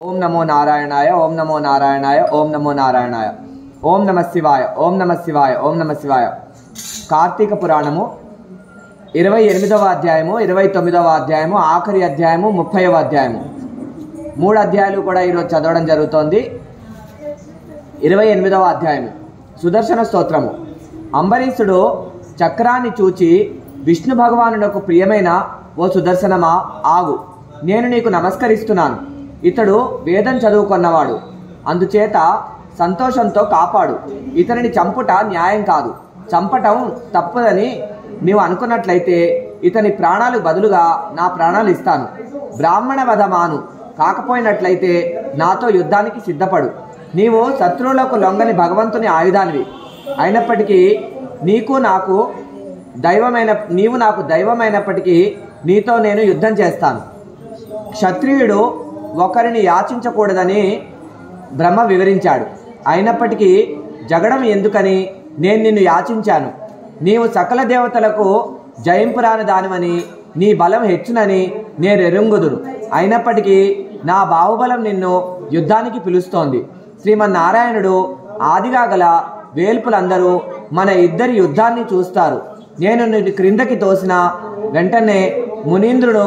ఓం నమో నారాయణాయ ఓం నమో నారాయణాయ ఓం నమో నారాయణాయ ఓం నమ శివాయ ఓం నమ శివాయ ఓం నమ శివాయ కార్తీక పురాణము ఇరవై ఎనిమిదవ అధ్యాయము ఇరవై తొమ్మిదవ అధ్యాయము ఆఖరి అధ్యాయము ముప్పైవ అధ్యాయము మూడు అధ్యాయాలు కూడా ఈరోజు చదవడం జరుగుతోంది ఇరవై ఎనిమిదవ అధ్యాయము సుదర్శన స్తోత్రము అంబరీషుడు చక్రాన్ని చూచి విష్ణు భగవానునకు ప్రియమైన ఓ సుదర్శనమా ఆగు నేను నీకు నమస్కరిస్తున్నాను ఇతడు వేదం చదువుకున్నవాడు అందుచేత సంతోషంతో కాపాడు ఇతనిని చంపుట న్యాయం కాదు చంపటం తప్పదని నీవు అనుకున్నట్లయితే ఇతని ప్రాణాలు బదులుగా నా ప్రాణాలు ఇస్తాను బ్రాహ్మణ వధమాను కాకపోయినట్లయితే నాతో యుద్ధానికి సిద్ధపడు నీవు శత్రువులకు లొంగని భగవంతుని ఆయుధానివి అయినప్పటికీ నీకు నాకు దైవమైన నీవు నాకు దైవమైనప్పటికీ నీతో నేను యుద్ధం చేస్తాను క్షత్రియుడు ఒకరిని యాచించకూడదని బ్రహ్మ వివరించాడు అయినప్పటికీ జగడం ఎందుకని నేను నిన్ను యాచించాను నీవు సకల దేవతలకు జయింపురాని దానివని నీ బలం హెచ్చునని నేను ఎరుంగుదును అయినప్పటికీ నా బాహుబలం నిన్ను యుద్ధానికి పిలుస్తోంది శ్రీమన్నారాయణుడు ఆదిగా గల వేల్పులందరూ మన ఇద్దరి యుద్ధాన్ని చూస్తారు నేను నిన్ను క్రిందకి తోసిన వెంటనే మునీంద్రుడు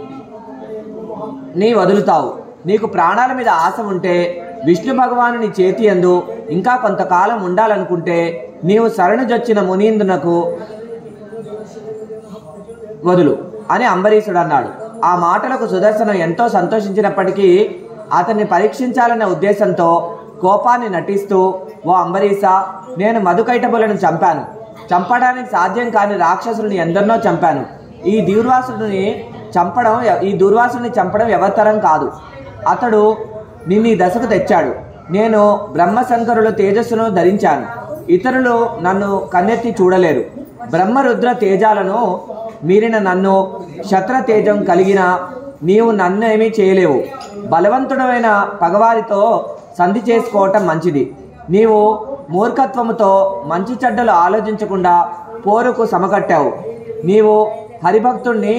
నీ వదులుతావు నీకు ప్రాణాల మీద ఆశ ఉంటే విష్ణు భగవానుని చేతి ఎందు ఇంకా కొంతకాలం ఉండాలనుకుంటే నీవు శరణుజొచ్చిన మునీంద్రునకు వదులు అని అంబరీషుడు అన్నాడు ఆ మాటలకు సుదర్శనం ఎంతో సంతోషించినప్పటికీ అతన్ని పరీక్షించాలన్న ఉద్దేశంతో కోపాన్ని నటిస్తూ ఓ అంబరీష నేను మధుకైటబులను చంపాను చంపడానికి సాధ్యం కాని రాక్షసుని ఎందరినో చంపాను ఈ దూర్వాసుడిని చంపడం ఈ దూర్వాసుని చంపడం ఎవతరం కాదు అతడు నిన్ను ఈ దశకు తెచ్చాడు నేను బ్రహ్మశంకరుల తేజస్సును ధరించాను ఇతరులు నన్ను కన్నెత్తి చూడలేరు బ్రహ్మరుద్ర తేజాలను మీరిన నన్ను శత్ర తేజం కలిగిన నీవు నన్నేమీ చేయలేవు బలవంతుడమైన పగవారితో సంధి చేసుకోవటం మంచిది నీవు మూర్ఖత్వముతో మంచి చెడ్డలు ఆలోచించకుండా పోరుకు సమకట్టావు నీవు హరిభక్తుణ్ణి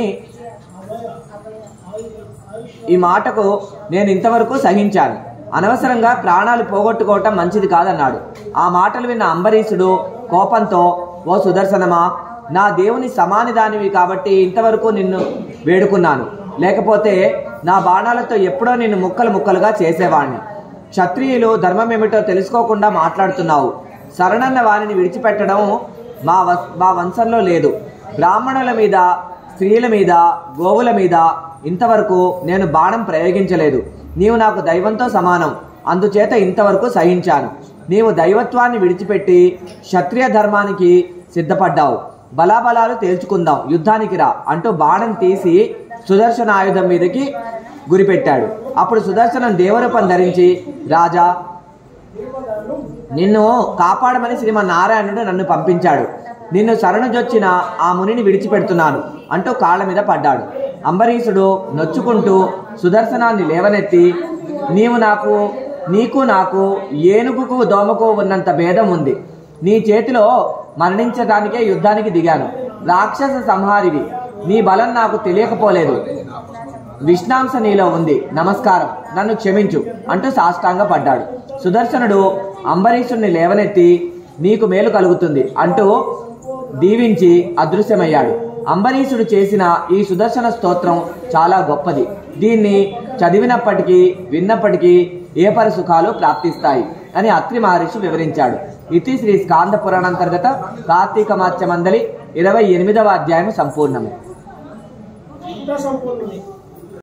ఈ మాటకు నేను ఇంతవరకు సహించాను అనవసరంగా ప్రాణాలు పోగొట్టుకోవటం మంచిది కాదన్నాడు ఆ మాటలు విన్న అంబరీషుడు కోపంతో ఓ సుదర్శనమా నా దేవుని సమాని దానివి కాబట్టి ఇంతవరకు నిన్ను వేడుకున్నాను లేకపోతే నా బాణాలతో ఎప్పుడో నిన్ను ముక్కలు ముక్కలుగా చేసేవాణ్ణి క్షత్రియులు ధర్మం ఏమిటో తెలుసుకోకుండా మాట్లాడుతున్నావు శరణన్న వారిని విడిచిపెట్టడం మా వ- మా వంశంలో లేదు బ్రాహ్మణుల మీద స్త్రీల మీద గోవుల మీద ఇంతవరకు నేను బాణం ప్రయోగించలేదు నీవు నాకు దైవంతో సమానం అందుచేత ఇంతవరకు సహించాను నీవు దైవత్వాన్ని విడిచిపెట్టి క్షత్రియ ధర్మానికి సిద్ధపడ్డావు బలాబలాలు తేల్చుకుందాం యుద్ధానికి రా అంటూ బాణం తీసి సుదర్శన ఆయుధం మీదకి గురిపెట్టాడు అప్పుడు సుదర్శనం దేవరూపం ధరించి రాజా నిన్ను కాపాడమని శ్రీమన్నారాయణుడు నన్ను పంపించాడు నిన్ను శరణుజొచ్చిన ఆ మునిని విడిచిపెడుతున్నాను అంటూ కాళ్ళ మీద పడ్డాడు అంబరీషుడు నొచ్చుకుంటూ సుదర్శనాన్ని లేవనెత్తి నీవు నాకు నీకు నాకు ఏనుగుకు దోమకు ఉన్నంత భేదం ఉంది నీ చేతిలో మరణించడానికే యుద్ధానికి దిగాను రాక్షస సంహారివి నీ బలం నాకు తెలియకపోలేదు విష్ణాంశ నీలో ఉంది నమస్కారం నన్ను క్షమించు అంటూ సాష్టాంగ పడ్డాడు సుదర్శనుడు అంబరీషుణ్ణి లేవనెత్తి నీకు మేలు కలుగుతుంది అంటూ దీవించి అదృశ్యమయ్యాడు అంబరీషుడు చేసిన ఈ సుదర్శన స్తోత్రం చాలా గొప్పది దీన్ని చదివినప్పటికీ విన్నప్పటికీ ఏ పరి సుఖాలు ప్రాప్తిస్తాయి అని అత్రి మహర్షి వివరించాడు ఇది శ్రీ స్కాంద పురాణాంతర్గత కార్తీక మాత్య మందలి ఇరవై ఎనిమిదవ అధ్యాయం సంపూర్ణము అంతా సంపూర్ణమే